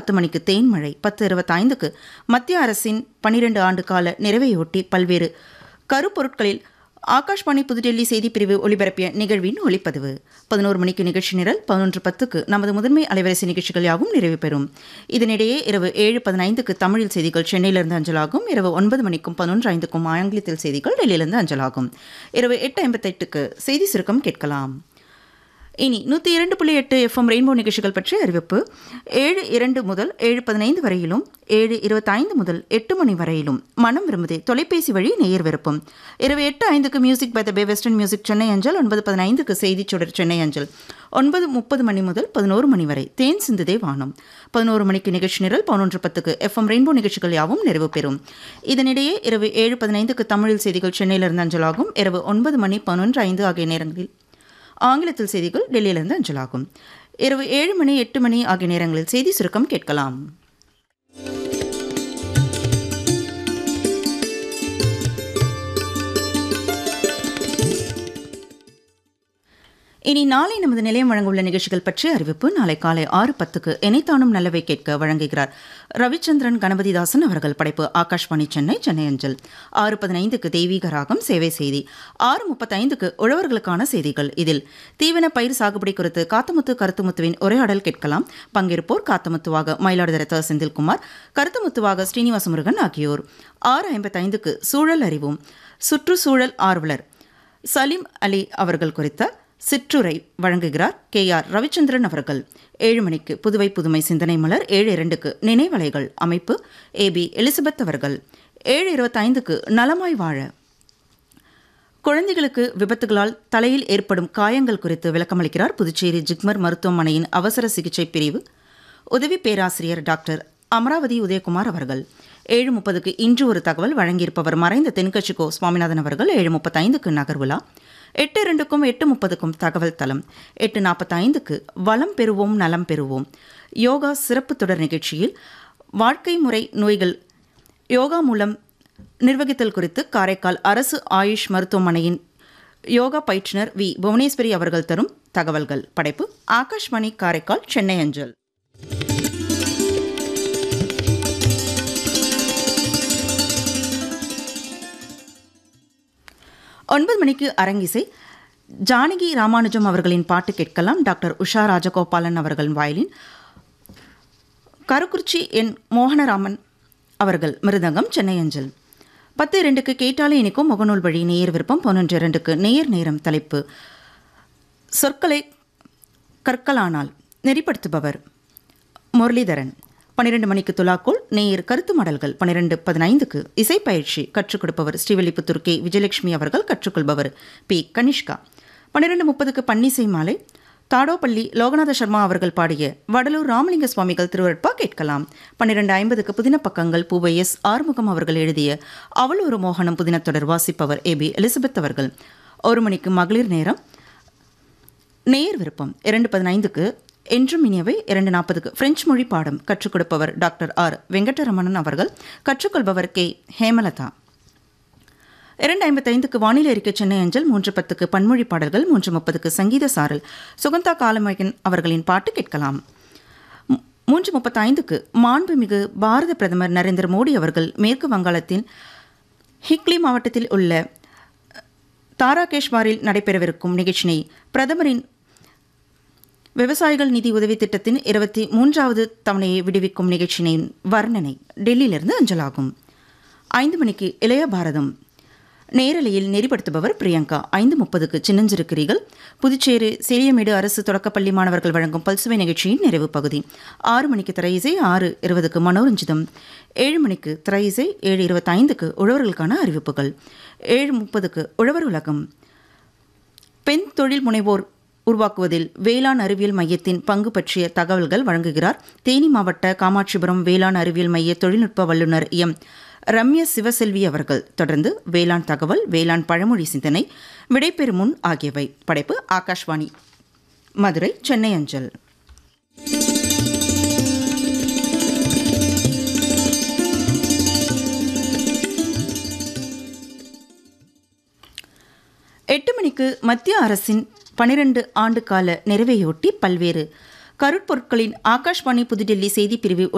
பத்து மணிக்கு தேன்மழை பத்து இருபத்தைந்துக்கு மத்திய அரசின் பனிரெண்டு ஆண்டு கால நிறைவையொட்டி பல்வேறு கருப்பொருட்களில் ஆகாஷ்வாணி புதுடெல்லி செய்திப் பிரிவு ஒளிபரப்பிய நிகழ்வின் ஒளிப்பதிவு பதினோரு மணிக்கு நிகழ்ச்சி நிரல் பதினொன்று பத்துக்கு நமது முதன்மை அலைவரிசை நிகழ்ச்சிகள் யாவும் நிறைவு பெறும் இதனிடையே இரவு ஏழு பதினைந்துக்கு தமிழில் செய்திகள் சென்னையிலிருந்து அஞ்சலாகும் இரவு ஒன்பது மணிக்கும் பதினொன்று ஐந்துக்கும் ஆங்கிலத்தில் செய்திகள் டெல்லியிலிருந்து அஞ்சலாகும் இரவு எட்டு ஐம்பத்தெட்டுக்கு செய்தி சுருக்கம் கேட்கலாம் இனி நூற்றி இரண்டு புள்ளி எட்டு எஃப்எம் ரெயின்போ நிகழ்ச்சிகள் பற்றிய அறிவிப்பு ஏழு இரண்டு முதல் ஏழு பதினைந்து வரையிலும் ஏழு இருபத்தைந்து முதல் எட்டு மணி வரையிலும் மனம் விரும்புதே தொலைபேசி வழி நேயர் விருப்பம் இரவு எட்டு ஐந்துக்கு music by the bay western music Chennai அஞ்சல் ஒன்பது பதினைந்துக்கு செய்திச் சுடர் சென்னை அஞ்சல் ஒன்பது முப்பது மணி முதல் பதினோரு மணி வரை தேன் சிந்துதே வானம் பதினோரு மணிக்கு நிகழ்ச்சி நிரல் பதினொன்று பத்துக்கு எஃப்எம் ரெயின்போ நிகழ்ச்சிகள் யாவும் நிறைவு பெறும் இதனிடையே இரவு ஏழு பதினைந்துக்கு தமிழில் செய்திகள் சென்னையிலிருந்து அஞ்சலாகும் இரவு ஒன்பது மணி பதினொன்று ஐந்து ஆகிய நேரங்களில் ஆங்கிலத்தில் செய்திகள் டெல்லியிலிருந்து அஞ்சலாகும் இரவு ஏழு மணி எட்டு மணி ஆகிய நேரங்களில் செய்தி சுருக்கம் கேட்கலாம் இனி நாளை நமது நிலையம் வழங்கவுள்ள நிகழ்ச்சிகள் பற்றிய அறிவிப்பு நாளை காலை ஆறு பத்துக்கு எனைத்தானும் நல்லவை கேட்க வழங்குகிறார் ரவிச்சந்திரன் கணபதிதாசன் அவர்கள் படைப்பு ஆகாஷ்வாணி சென்னை சென்னை அஞ்சல் ஆறு பதினைந்துக்கு தெய்வீக ராகம் சேவை செய்தி ஆறு முப்பத்தைந்துக்கு உழவர்களுக்கான செய்திகள் இதில் தீவன பயிர் சாகுபடி குறித்து காத்தமுத்து கருத்துமுத்துவின் உரையாடல் கேட்கலாம் பங்கேற்போர் காத்தமுத்துவாக மயிலாடுதுறை த செந்தில்குமார் கருத்துமுத்துவாக ஸ்ரீனிவாச முருகன் ஆகியோர் ஆறு ஐம்பத்தைந்துக்கு சூழல் அறிவும் சுற்றுச்சூழல் ஆர்வலர் சலீம் அலி அவர்கள் குறித்த சிற்றுரை வழங்குகிறார் கே ஆர் ரவிச்சந்திரன் அவர்கள் ஏழு மணிக்கு புதுவை புதுமை சிந்தனை மலர் ஏழு இரண்டுக்கு நினைவலைகள் அமைப்பு ஏ பி எலிசபெத் அவர்கள் ஏழு இருபத்தைந்துக்கு நலமாய் வாழ குழந்தைகளுக்கு விபத்துகளால் தலையில் ஏற்படும் காயங்கள் குறித்து விளக்கமளிக்கிறார் புதுச்சேரி ஜிக்மர் மருத்துவமனையின் அவசர சிகிச்சை பிரிவு உதவி பேராசிரியர் டாக்டர் அமராவதி உதயகுமார் அவர்கள் ஏழு முப்பதுக்கு இன்று ஒரு தகவல் வழங்கியிருப்பவர் மறைந்த தென்கட்சி கோ சுவாமிநாதன் அவர்கள் ஏழு முப்பத்தைந்துக்கு நகர்வுலா எட்டு இரண்டுக்கும் எட்டு முப்பதுக்கும் தகவல் தளம் எட்டு நாற்பத்தைந்துக்கு வளம் பெறுவோம் நலம் பெறுவோம் யோகா சிறப்பு தொடர் நிகழ்ச்சியில் வாழ்க்கை முறை நோய்கள் யோகா மூலம் நிர்வகித்தல் குறித்து காரைக்கால் அரசு ஆயுஷ் மருத்துவமனையின் யோகா பயிற்றுனர் வி புவனேஸ்வரி அவர்கள் தரும் தகவல்கள் படைப்பு ஆகாஷ்வாணி காரைக்கால் சென்னை அஞ்சல் ஒன்பது மணிக்கு அரங்கிசை ஜானகி ராமானுஜம் அவர்களின் பாட்டு கேட்கலாம் டாக்டர் உஷா ராஜகோபாலன் அவர்களின் வயலின் கருக்குறிச்சி என் மோகனராமன் அவர்கள் மிருதங்கம் சென்னை அஞ்சல் பத்து இரண்டுக்கு கேட்டாலே இனிக்கும் முகநூல் வழி நேயர் விருப்பம் பதினொன்று இரண்டுக்கு நேயர் நேரம் தலைப்பு சொற்களை கற்கலானால் நெறிப்படுத்துபவர் முரளிதரன் பன்னிரண்டு மணிக்கு துலாக்கோள் நேயர் கருத்து மடல்கள் பன்னிரண்டு பதினைந்துக்கு இசைப்பயிற்சி கற்றுக் கொடுப்பவர் ஸ்ரீவில்லிபுத்தூர் கே விஜயலட்சுமி அவர்கள் கற்றுக்கொள்பவர் பி கனிஷ்கா பன்னிரண்டு முப்பதுக்கு பன்னிசை மாலை தாடோப்பள்ளி லோகநாத சர்மா அவர்கள் பாடிய வடலூர் ராமலிங்க சுவாமிகள் திருவருட்பா கேட்கலாம் பன்னிரண்டு ஐம்பதுக்கு புதின பக்கங்கள் பூவை எஸ் ஆறுமுகம் அவர்கள் எழுதிய அவள் ஒரு மோகனம் புதின தொடர் வாசிப்பவர் ஏ பி எலிசபெத் அவர்கள் ஒரு மணிக்கு மகளிர் நேரம் நேயர் விருப்பம் இரண்டு பதினைந்துக்கு என்றும் இனியவை இரண்டு நாற்பதுக்கு பிரெஞ்சு மொழி பாடம் கற்றுக் கொடுப்பவர் டாக்டர் ஆர் வெங்கடரமணன் அவர்கள் கற்றுக்கொள்பவர் கே ஹேமலதா இரண்டு ஐம்பத்தைந்துக்கு வானிலை அறிக்கை சென்னை அஞ்சல் மூன்று பத்துக்கு பன்மொழி பாடல்கள் மூன்று முப்பதுக்கு சங்கீத சாரல் சுகந்தா காலமகன் அவர்களின் பாட்டு கேட்கலாம் மூ- மூன்று முப்பத்தைந்துக்கு மாண்புமிகு பாரத பிரதமர் நரேந்திர மோடி அவர்கள் மேற்கு வங்காளத்தின் ஹிக்லி மாவட்டத்தில் உள்ள தாராகேஷ்வாரில் நடைபெறவிருக்கும் நிகழ்ச்சினை பிரதமரின் விவசாயிகள் நிதி உதவி திட்டத்தின் இருபத்தி மூன்றாவது தவணையை விடுவிக்கும் நிகழ்ச்சியின் வர்ணனை டெல்லியிலிருந்து அஞ்சலாகும் ஐந்து மணிக்கு இளைய பாரதம் நேரலையில் நெறிப்படுத்துபவர் பிரியங்கா ஐந்து முப்பதுக்கு சின்னஞ்சிறுக்கிறீர்கள் புதுச்சேரி சேலியமேடு அரசு தொடக்கப்பள்ளி மாணவர்கள் வழங்கும் பல்சுவை நிகழ்ச்சியின் நிறைவு பகுதி ஆறு மணிக்கு திரையிசை ஆறு இருபதுக்கு மனோரஞ்சிதம் ஏழு மணிக்கு திரையிசை ஏழு இருபத்தைந்துக்கு உழவர்களுக்கான அறிவிப்புகள் ஏழு முப்பதுக்கு உழவர் உலகம் பெண் தொழில் முனைவோர் உருவாக்குவதில் வேளாண் அறிவியல் மையத்தின் பங்கு பற்றிய தகவல்கள் வழங்குகிறார் தேனி மாவட்ட காமாட்சிபுரம் வேளாண் அறிவியல் மைய தொழில்நுட்ப வல்லுநர் எம் ரம்ய சிவசெல்வி அவர்கள் தொடர்ந்து வேளாண் தகவல் வேளாண் பழமொழி சிந்தனை விடைபெறும் முன் ஆகியவை படைப்பு ஆகாஷ்வாணி மதுரை சென்னை அஞ்சல் எட்டு மணிக்கு மத்திய அரசின் பனிரெண்டு ஆண்டு கால நிறைவையொட்டி பல்வேறு கருட்பொருட்களின் ஆகாஷ்வாணி புதுடெல்லி செய்திப் பிரிவு